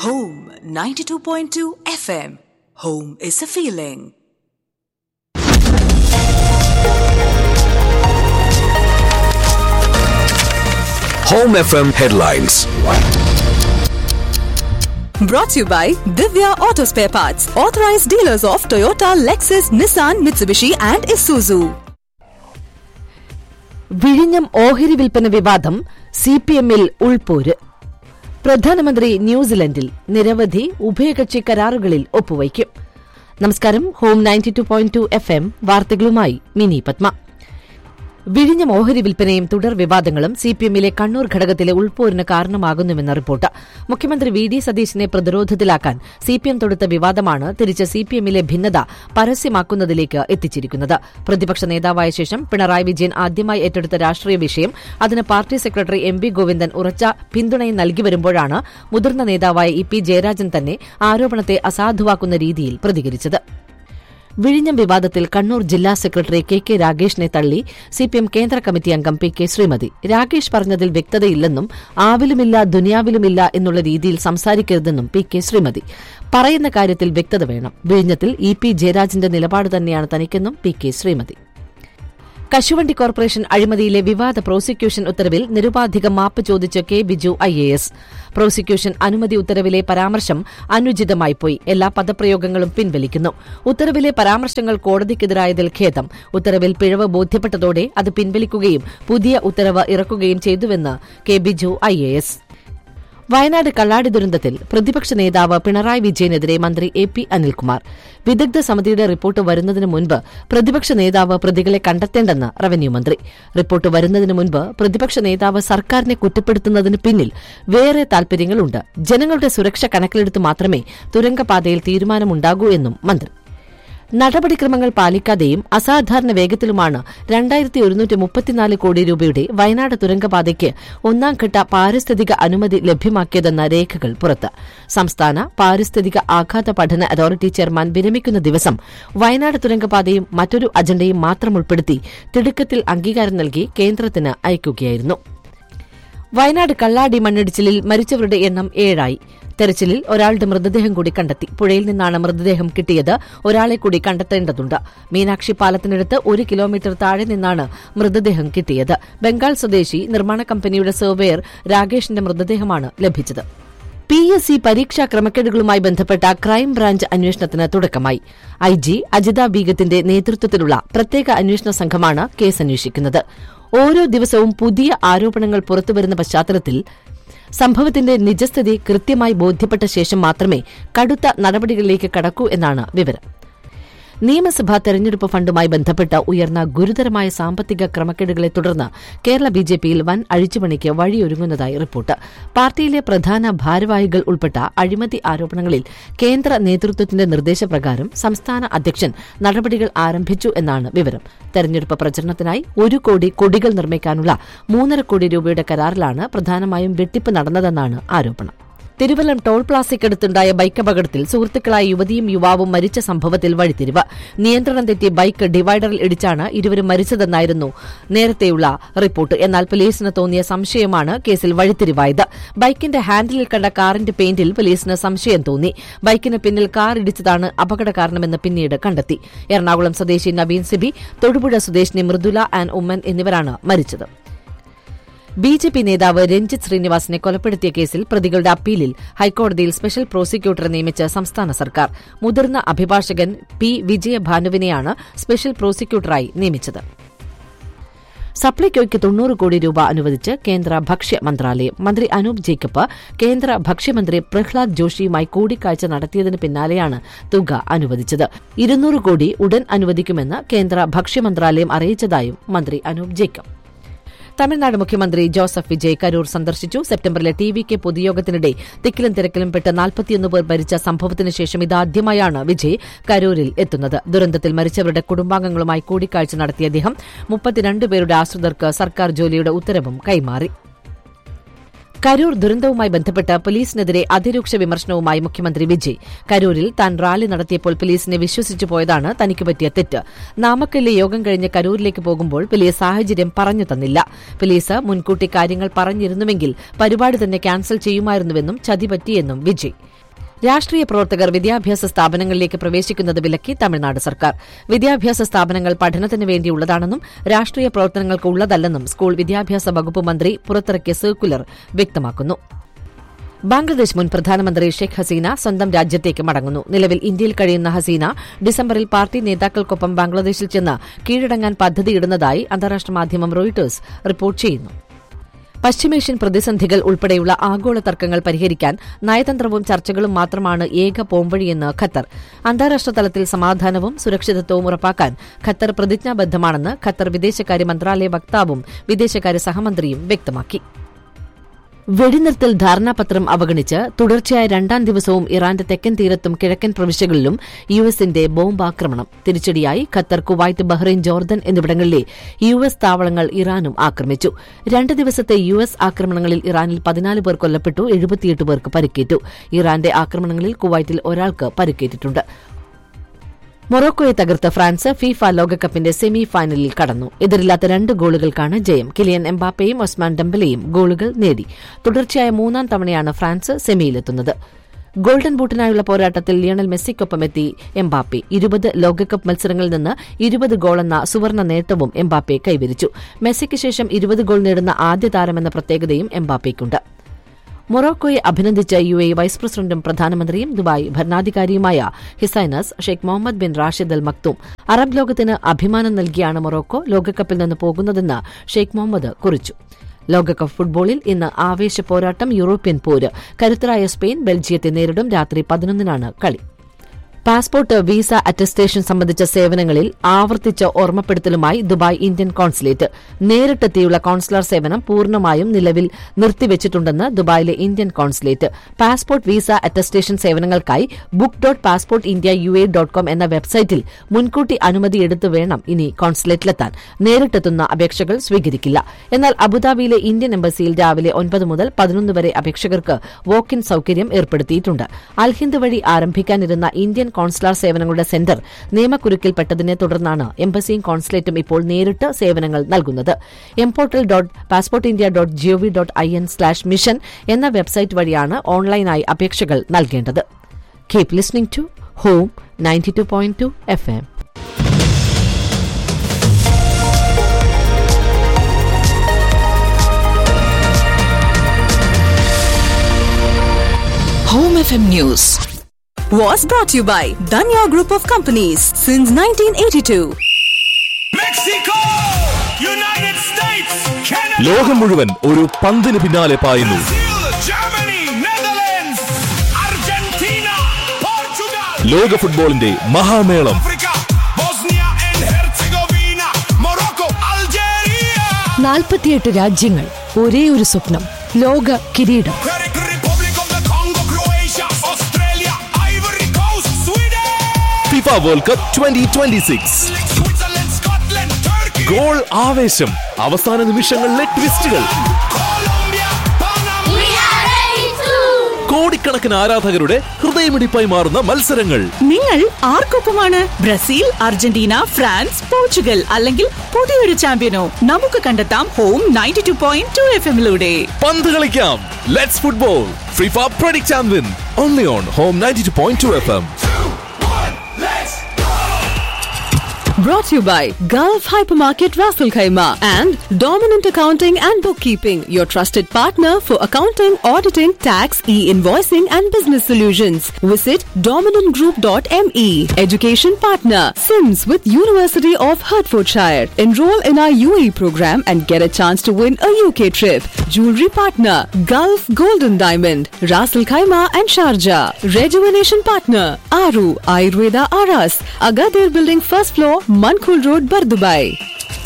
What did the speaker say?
Home 92.2 FM. Home is a feeling. Home FM headlines. Brought to you by Divya Auto Spare Parts, authorized dealers of Toyota, Lexus, Nissan, Mitsubishi, and Isuzu. വിഴിഞ്ഞം ഓഹരി വിൽപ്പന വിവാദം C P എമ്മിൽ ഉൾപോര് പ്രധാനമന്ത്രി ന്യൂസിലൻഡിൽ നിരവധി ഉഭയകക്ഷി കരാറുകളിൽ ഒപ്പുവയ്ക്കും നമസ്കാരം home ninety two point two F M വാർത്തകളുമായി മിനി പത്മ വിഴിഞ്ഞം ഓഹരി വിൽപ്പനയും തുടർ വിവാദങ്ങളും സി പി എമ്മിലെ കണ്ണൂർ ഘടകത്തിലെ ഉൾപോരിന് കാരണമാകുന്നുവെന്ന റിപ്പോർട്ട് മുഖ്യമന്ത്രി വി ഡി സതീശിനെ പ്രതിരോധത്തിലാക്കാൻ സി പി എം തൊടുത്ത വിവാദമാണ് തിരിച്ച് സി പി എമ്മിലെ ഭിന്നത പരസ്യമാക്കുന്നതിലേക്ക് എത്തിച്ചിരിക്കുന്നത് പ്രതിപക്ഷ നേതാവായ ശേഷം പിണറായി വിജയൻ ആദ്യമായി ഏറ്റെടുത്ത രാഷ്ട്രീയ വിഷയം അതിന് party secretary M V Govindan ഉറച്ച പിന്തുണയും നൽകി വരുമ്പോഴാണ് മുതിർന്ന നേതാവായ ഇ പി ജയരാജൻ തന്നെ ആരോപണത്തെ അസാധുവാക്കുന്ന രീതിയിൽ പ്രതികരിച്ചത് വിഴിഞ്ഞം വിവാദത്തിൽ കണ്ണൂർ ജില്ലാ സെക്രട്ടറി കെ കെ രാഗേഷിനെ തള്ളി സിപിഎം കേന്ദ്ര കമ്മിറ്റി അംഗം പി കെ ശ്രീമതി രാഗേഷ് പറഞ്ഞതിൽ വ്യക്തതയില്ലെന്നും ആവിലുമില്ല ദുനിയാവിലുമില്ല എന്നുള്ള രീതിയിൽ സംസാരിക്കരുതെന്നും പി കെ ശ്രീമതി പറയുന്ന കാര്യത്തിൽ വ്യക്തത വേണം വിഴിഞ്ഞത്തിൽ ഇ പി ജയരാജന്റെ നിലപാട് തന്നെയാണ് തനിക്കെന്നും പി കെ ശ്രീമതി കശുവണ്ടി കോർപ്പറേഷൻ അഴിമതിയിലെ വിവാദ പ്രോസിക്യൂഷൻ ഉത്തരവിൽ നിരുപാധികം മാപ്പ് ചോദിച്ച് K Biju I A S prosecution അനുമതി ഉത്തരവിലെ പരാമർശം അനുചിതമായി പോയി എല്ലാ പദപ്രയോഗങ്ങളും പിൻവലിക്കുന്നു ഉത്തരവിലെ പരാമർശങ്ങൾ കോടതിക്കെതിരായതിൽ ഖേദം ഉത്തരവിൽ പിഴവ് ബോധ്യപ്പെട്ടതോടെ അത് പിൻവലിക്കുകയും പുതിയ ഉത്തരവ് ഇറക്കുകയും ചെയ്തുവെന്ന് K Biju I A S Wayanad Kalladi ദുരന്തത്തിൽ പ്രതിപക്ഷ നേതാവ് പിണറായി വിജയനെതിരെ മന്ത്രി എ പി അനിൽകുമാർ വിദഗ്ധ സമിതിയുടെ റിപ്പോർട്ട് വരുന്നതിന് മുൻപ് പ്രതിപക്ഷ നേതാവ് പ്രതികളെ കണ്ടെത്തേണ്ടെന്ന് റവന്യൂ മന്ത്രി റിപ്പോർട്ട് വരുന്നതിന് മുൻപ് പ്രതിപക്ഷ നേതാവ് സർക്കാരിനെ കുറ്റപ്പെടുത്തുന്നതിന് പിന്നിൽ വേറെ താൽപര്യങ്ങളുണ്ട് ജനങ്ങളുടെ സുരക്ഷ കണക്കിലെടുത്ത് മാത്രമേ തുരങ്കപാതയിൽ തീരുമാനമുണ്ടാകൂ എന്നും മന്ത്രി നടപടിക്രമങ്ങൾ പാലിക്കാതെയും അസാധാരണ വേഗത്തിലുമാണ് രണ്ടായിരത്തി ഒരുന്നൂറ്റി മുപ്പത്തിനാല് കോടി രൂപയുടെ വയനാട് തുരങ്കപാതയ്ക്ക് ഒന്നാംഘട്ട പാരിസ്ഥിതിക അനുമതി ലഭ്യമാക്കിയതെന്ന രേഖകൾ പുറത്ത് സംസ്ഥാന പാരിസ്ഥിതിക ആഘാത പഠന അതോറിറ്റി ചെയർമാൻ വിരമിക്കുന്ന ദിവസം വയനാട് തുരങ്കപാതയും മറ്റൊരു അജണ്ടയും മാത്രം ഉൾപ്പെടുത്തി തിടുക്കത്തിൽ അംഗീകാരം നൽകി കേന്ദ്രത്തിന് അയക്കുകയായിരുന്നു വയനാട് കള്ളാടി മണ്ണിടിച്ചിലിൽ മരിച്ചവരുടെ എണ്ണം ഏഴായി തെരച്ചിലിൽ ഒരാളുടെ മൃതദേഹം കൂടി കണ്ടെത്തി പുഴയിൽ നിന്നാണ് മൃതദേഹം കിട്ടിയത് ഒരാളെ കൂടി കണ്ടെത്തേണ്ടതുണ്ട് മീനാക്ഷി പാലത്തിനടുത്ത് ഒരു കിലോമീറ്റർ താഴെ നിന്നാണ് മൃതദേഹം കിട്ടിയത് ബംഗാൾ സ്വദേശി നിർമ്മാണ കമ്പനിയുടെ സർവേയർ രാകേഷിന്റെ മൃതദേഹമാണ് ലഭിച്ചത് പി എസ് സി പരീക്ഷാ ക്രമക്കേടുകളുമായി ബന്ധപ്പെട്ട ക്രൈംബ്രാഞ്ച് അന്വേഷണത്തിന് തുടക്കമായി ഐ ജി അജിത ബീഗത്തിന്റെ നേതൃത്വത്തിലുള്ള പ്രത്യേക അന്വേഷണ സംഘമാണ് കേസ് അന്വേഷിക്കുന്നത് ഓരോ ദിവസവും പുതിയ ആരോപണങ്ങൾ പുറത്തുവരുന്ന പശ്ചാത്തലത്തിൽ സംഭവത്തിന്റെ നിജസ്ഥിതി കൃത്യമായി ബോധ്യപ്പെട്ട ശേഷം മാത്രമേ കടുത്ത നടപടികളിലേക്ക് കടക്കൂ എന്നാണ് വിവരം നിയമസഭാ തെരഞ്ഞെടുപ്പ് ഫണ്ടുമായി ബന്ധപ്പെട്ട് ഉയർന്ന ഗുരുതരമായ സാമ്പത്തിക ക്രമക്കേടുകളെ തുടർന്ന് കേരള ബിജെപിയിൽ വൻ അഴിച്ചുപണിക്ക് വഴിയൊരുങ്ങുന്നതായി റിപ്പോർട്ട് പാർട്ടിയിലെ പ്രധാന ഭാരവാഹികൾ ഉൾപ്പെട്ട അഴിമതി ആരോപണങ്ങളിൽ കേന്ദ്ര നേതൃത്വത്തിന്റെ നിർദ്ദേശപ്രകാരം സംസ്ഥാന അധ്യക്ഷൻ നടപടികൾ ആരംഭിച്ചു എന്നാണ് വിവരം തെരഞ്ഞെടുപ്പ് പ്രചരണത്തിനായി ഒരു കോടി കൊടികൾ നിർമ്മിക്കാനുള്ള മൂന്നര കോടി രൂപയുടെ കരാറിലാണ് പ്രധാനമായും വെട്ടിപ്പ് നടന്നതെന്നാണ് ആരോപണം തിരുവല്ലം ടോൾ പ്ലാസയ്ക്കടുത്തുണ്ടായ ബൈക്ക് അപകടത്തിൽ സുഹൃത്തുക്കളായ യുവതിയും യുവാവും മരിച്ച സംഭവത്തിൽ വഴിത്തിരിവ് നിയന്ത്രണം തെറ്റി ബൈക്ക് ഡിവൈഡറിൽ ഇടിച്ചാണ് ഇരുവരും മരിച്ചതെന്നായിരുന്നു നേരത്തെയുള്ള റിപ്പോർട്ട് എന്നാൽ പോലീസിന് തോന്നിയ സംശയമാണ് കേസിൽ വഴിത്തിരിവായത് ബൈക്കിന്റെ ഹാൻഡിലിൽ കണ്ട കാറിന്റെ പെയിന്റിൽ പോലീസിന് സംശയം തോന്നി ബൈക്കിന് പിന്നിൽ കാർ ഇടിച്ചതാണ് അപകട കാരണമെന്ന് പിന്നീട് കണ്ടെത്തി എറണാകുളം സ്വദേശി നവീൻ സിബി തൊടുപുഴ സ്വദേശിനി മൃദുല ആൻഡ് ഉമ്മൻ എന്നിവരാണ് മരിച്ചത് ബി ജെ പി നേതാവ് രഞ്ജിത്ത് ശ്രീനിവാസിനെ കൊലപ്പെടുത്തിയ കേസിൽ പ്രതികളുടെ അപ്പീലിൽ ഹൈക്കോടതിയിൽ സ്പെഷ്യൽ പ്രോസിക്യൂട്ടറെ നിയമിച്ച് സംസ്ഥാന സർക്കാർ മുതിർന്ന അഭിഭാഷകൻ പി വിജയഭാനുവിനെയാണ് സ്പെഷ്യൽ പ്രോസിക്യൂട്ടറായി നിയമിച്ചത് സപ്ലൈകോയ്ക്ക് തൊണ്ണൂറ് കോടി രൂപ അനുവദിച്ച് കേന്ദ്ര ഭക്ഷ്യ മന്ത്രാലയം മന്ത്രി അനൂപ് ജേക്കബ് കേന്ദ്ര ഭക്ഷ്യമന്ത്രി പ്രഹ്ലാദ് ജോഷിയുമായി കൂടിക്കാഴ്ച നടത്തിയതിന് പിന്നാലെയാണ് തുക അനുവദിച്ചത് ഇരുന്നൂറ് കോടി ഉടൻ അനുവദിക്കുമെന്ന് കേന്ദ്ര ഭക്ഷ്യ മന്ത്രാലയം അറിയിച്ചതായും മന്ത്രി അനൂപ് ജേക്കബ് തമിഴ്നാട് മുഖ്യമന്ത്രി ജോസഫ് വിജയ് കരൂർ സന്ദർശിച്ചു സെപ്റ്റംബറിലെ ടി വി കെ പൊതുയോഗത്തിനിടെ തിക്കിലും തിരക്കിലും പെട്ട് നാൽപ്പത്തിയൊന്ന് പേർ മരിച്ച സംഭവത്തിന് ശേഷം ഇതാദ്യമായാണ് വിജയ് കരൂരിൽ എത്തുന്നത് ദുരന്തത്തിൽ മരിച്ചവരുടെ കുടുംബാംഗങ്ങളുമായി കൂടിക്കാഴ്ച നടത്തിയ അദ്ദേഹം മുപ്പത്തിരണ്ട് പേരുടെ ആശ്രിതർക്ക് സർക്കാർ ജോലിയുടെ ഉത്തരവും കൈമാറി കരൂർ ദുരന്തവുമായി ബന്ധപ്പെട്ട് പോലീസിനെതിരെ അതിരൂക്ഷ വിമർശനവുമായി മുഖ്യമന്ത്രി വിജയ് കരൂരിൽ താൻ റാലി നടത്തിയപ്പോൾ പോലീസിനെ വിശ്വസിച്ചു പോയതാണ് തനിക്ക് പറ്റിയ തെറ്റ് നാമക്കല്ലിലെ യോഗം കഴിഞ്ഞ് കരൂരിലേക്ക് പോകുമ്പോൾ വലിയ സാഹചര്യം പറഞ്ഞു തന്നില്ല പോലീസ് മുൻകൂട്ടി കാര്യങ്ങൾ പറഞ്ഞിരുന്നുവെങ്കിൽ പരിപാടി തന്നെ ക്യാൻസൽ ചെയ്യുമായിരുന്നുവെന്നും ചതി പറ്റിയെന്നും വിജയ് രാഷ്ട്രീയ പ്രവർത്തകർ വിദ്യാഭ്യാസ സ്ഥാപനങ്ങളിലേക്ക് പ്രവേശിക്കുന്നത് വിലക്കി തമിഴ്നാട് സർക്കാർ വിദ്യാഭ്യാസ സ്ഥാപനങ്ങൾ പഠനത്തിന് വേണ്ടിയുള്ളതാണെന്നും രാഷ്ട്രീയ പ്രവർത്തനങ്ങൾക്ക് ഉള്ളതല്ലെന്നും സ്കൂൾ വിദ്യാഭ്യാസ വകുപ്പ് മന്ത്രി പുറത്തിറക്കിയ സർക്കുലർ വ്യക്തമാക്കുന്നു ബംഗ്ലാദേശ് മുൻ പ്രധാനമന്ത്രി ഷെയ്ഖ് ഹസീന സ്വന്തം രാജ്യത്തേക്ക് മടങ്ങുന്നു നിലവിൽ ഇന്ത്യയിൽ കഴിയുന്ന ഹസീന ഡിസംബറിൽ പാർട്ടി നേതാക്കൾക്കൊപ്പം ബംഗ്ലാദേശിൽ ചെന്ന് കീഴടങ്ങാൻ പദ്ധതിയിടുന്നതായി അന്താരാഷ്ട്ര മാധ്യമം റോയിട്ടേഴ്സ് റിപ്പോർട്ട് ചെയ്യുന്നു പശ്ചിമേഷ്യൻ പ്രതിസന്ധികൾ ഉൾപ്പെടെയുള്ള ആഗോള തർക്കങ്ങൾ പരിഹരിക്കാൻ നയതന്ത്രവും ചർച്ചകളും മാത്രമാണ് ഏക പോംവഴിയെന്ന് ഖത്തർ അന്താരാഷ്ട്ര തലത്തിൽ സമാധാനവും സുരക്ഷിതത്വവും ഉറപ്പാക്കാൻ ഖത്തർ പ്രതിജ്ഞാബദ്ധമാണെന്ന് ഖത്തർ വിദേശകാര്യ മന്ത്രാലയ വക്താവും വിദേശകാര്യ സഹമന്ത്രിയും വ്യക്തമാക്കി വെടിനിർത്തൽ ധാരണാപത്രം അവഗണിച്ച് തുടർച്ചയായ രണ്ടാം ദിവസവും ഇറാന്റെ തെക്കൻ തീരത്തും കിഴക്കൻ പ്രവിശ്യകളിലും യു എസിന്റെ ബോംബാക്രമണം തിരിച്ചടിയായി ഖത്തർ കുവൈറ്റ് ബഹ്റൈൻ ജോർദൻ എന്നിവിടങ്ങളിലെ യു എസ് താവളങ്ങൾ ഇറാനും ആക്രമിച്ചു രണ്ട് ദിവസത്തെ യു എസ് ആക്രമണങ്ങളിൽ ഇറാനിൽ പതിനാല് പേർ കൊല്ലപ്പെട്ടു എഴുപത്തിയെട്ട് പേർക്ക് പരിക്കേറ്റു ഇറാന്റെ ആക്രമണങ്ങളിൽ കുവൈറ്റിൽ ഒരാൾക്ക് പരിക്കേറ്റിട്ടുണ്ട് മൊറോക്കോയെ തകർത്ത് ഫ്രാൻസ് ഫിഫ ലോകകപ്പിന്റെ സെമി ഫൈനലിൽ കടന്നു എതിരില്ലാത്ത രണ്ട് ഗോളുകൾക്കാണ് ജയം കിലിയൻ എംബാപ്പയും ഒസ്മാൻ ഡംബലയും ഗോളുകൾ നേടി തുടർച്ചയായ മൂന്നാം തവണയാണ് ഫ്രാൻസ് സെമിയിലെത്തുന്നത് ഗോൾഡൻ ബൂട്ടിനായുള്ള പോരാട്ടത്തിൽ ലിയണൽ മെസ്സിക്കൊപ്പമെത്തി എംബാപ്പെ ഇരുപത് ലോകകപ്പ് മത്സരങ്ങളിൽ നിന്ന് ഇരുപത് ഗോളെന്ന സുവർണ നേട്ടവും എംബാപ്പെ കൈവരിച്ചു മെസ്സിക്ക് ശേഷം ഇരുപത് ഗോൾ നേടുന്ന ആദ്യ താരമെന്ന പ്രത്യേകതയും എംബാപ്പയ്ക്കുണ്ട് മൊറോക്കോയെ അഭിനന്ദിച്ച യു എ വൈസ് പ്രസിഡന്റും പ്രധാനമന്ത്രിയും ദുബായ് ഭരണാധികാരിയുമായ his highness Sheikh Mohammed bin Rashid Al Maktoum Arab ലോകത്തിന് അഭിമാനം നൽകിയാണ് മൊറോക്കോ ലോകകപ്പിൽ നിന്ന് പോകുന്നതെന്ന് ഷെയ്ഖ് മുഹമ്മദ് കുറിച്ചു ലോകകപ്പ് ഫുട്ബോളിൽ ഇന്ന് ആവേശ പോരാട്ടം യൂറോപ്യൻ പോര് കരുത്തരായ സ്പെയിൻ ബെൽജിയത്തെ നേരിടും രാത്രി പതിനൊന്നിനാണ് കളി പാസ്പോർട്ട് വിസ അറ്റസ്റ്റേഷൻ സംബന്ധിച്ച സേവനങ്ങളിൽ ആവർത്തിച്ച ഓർമ്മപ്പെടുത്തലുമായി ദുബായ് ഇന്ത്യൻ കോൺസുലേറ്റ് നേരിട്ടെത്തിയുള്ള കോൺസുലർ സേവനം പൂർണ്ണമായും നിലവിൽ നിർത്തിവച്ചിട്ടുണ്ടെന്ന് ദുബായിലെ Indian consulate passport visa attestation സേവനങ്ങൾക്കായി book dot passport India U A dot com എന്ന വെബ്സൈറ്റിൽ മുൻകൂട്ടി അനുമതി എടുത്തു വേണം ഇനി കോൺസുലേറ്റിലെത്താൻ നേരിട്ടെത്തുന്ന അപേക്ഷകൾ സ്വീകരിക്കില്ല എന്നാൽ അബുദാബിയിലെ ഇന്ത്യൻ എംബസിയിൽ രാവിലെ ഒൻപത് മുതൽ പതിനൊന്ന് വരെ അപേക്ഷകർക്ക് വോക്ക് ഇൻ സൌകര്യം ഏർപ്പെടുത്തിയിട്ടുണ്ട് അൽഹിന്ദ് വഴി ആരംഭിക്കാനിരുന്ന ഇന്ത്യൻ കോൺസുലാർ സേവനങ്ങളുടെ സെന്റർ നിയമക്കുരുക്കിൽപ്പെട്ടതിനെ തുടർന്നാണ് എംബസിയും കോൺസുലേറ്റും ഇപ്പോൾ നേരിട്ട് സേവനങ്ങൾ നൽകുന്നത് mportal dot passport India dot G O V dot I N slash mission എന്ന വെബ്സൈറ്റ് വഴിയാണ് ഓൺലൈനായി അപേക്ഷകൾ നൽകേണ്ടത് keep listening to home ninety two point two F M Home FM News was brought to you by Danya Group of Companies since 1982. Mexico! United States! Canada! ലോകം മുഴുവൻ ഒരു പന്തിന് പിന്നാലെ പായുന്നു Brazil! Germany! Netherlands! Argentina! Portugal! ലോക ഫുട്ബോളിന്റെ മഹാമേളം Africa! Bosnia and Herzegovina! Morocco! Algeria! നാൽപ്പത്തിയെട്ട് രാജ്യങ്ങൾ ഒരേ ഒരു സ്വപ്നം ലോക കിരീടം Czech Republic of the Congo! Croatia! Australia! Ivory Coast! Sweden! FIFA world cup twenty twenty six Switzerland! Scotland! Turkey! Goal ആവേശം അവസാന നിമിഷങ്ങളിലെ ട്വിസ്റ്റുകൾ Colombia! Panama! കോടിക്കണക്കിന് ആരാധകരുടെ ഹൃദയമിടിപ്പായി മാറുന്ന മത്സരങ്ങൾ നിങ്ങൾ ആർക്കൊപ്പമാണ് ബ്രസീൽ അർജന്റീന ഫ്രാൻസ് പോർച്ചുഗൽ അല്ലെങ്കിൽ പുതിയൊരു ചാമ്പ്യനോ നമുക്ക് കണ്ടെത്താം home ninety two point two F എമ്മിലൂടെ പന്ത് കളിക്കാം let's football FIFA predict and win only on home ninety two point two F M Brought to you by Gulf Hypermarket Raffle Khaima and Dominant Accounting and Bookkeeping, your trusted partner for accounting, auditing, tax, e-invoicing and business solutions. Visit dominantgroup.me. Education partner, Sims with University of Hertfordshire. Enroll in our UAE program and get a chance to win a UK trip. Jewelry partner, Gulf Golden Diamond, Raffle Khaima and Sharjah. Rejuvenation partner, Aru Ayurveda Aras, Agadir Building first floor, Mankul Road, Bardubai.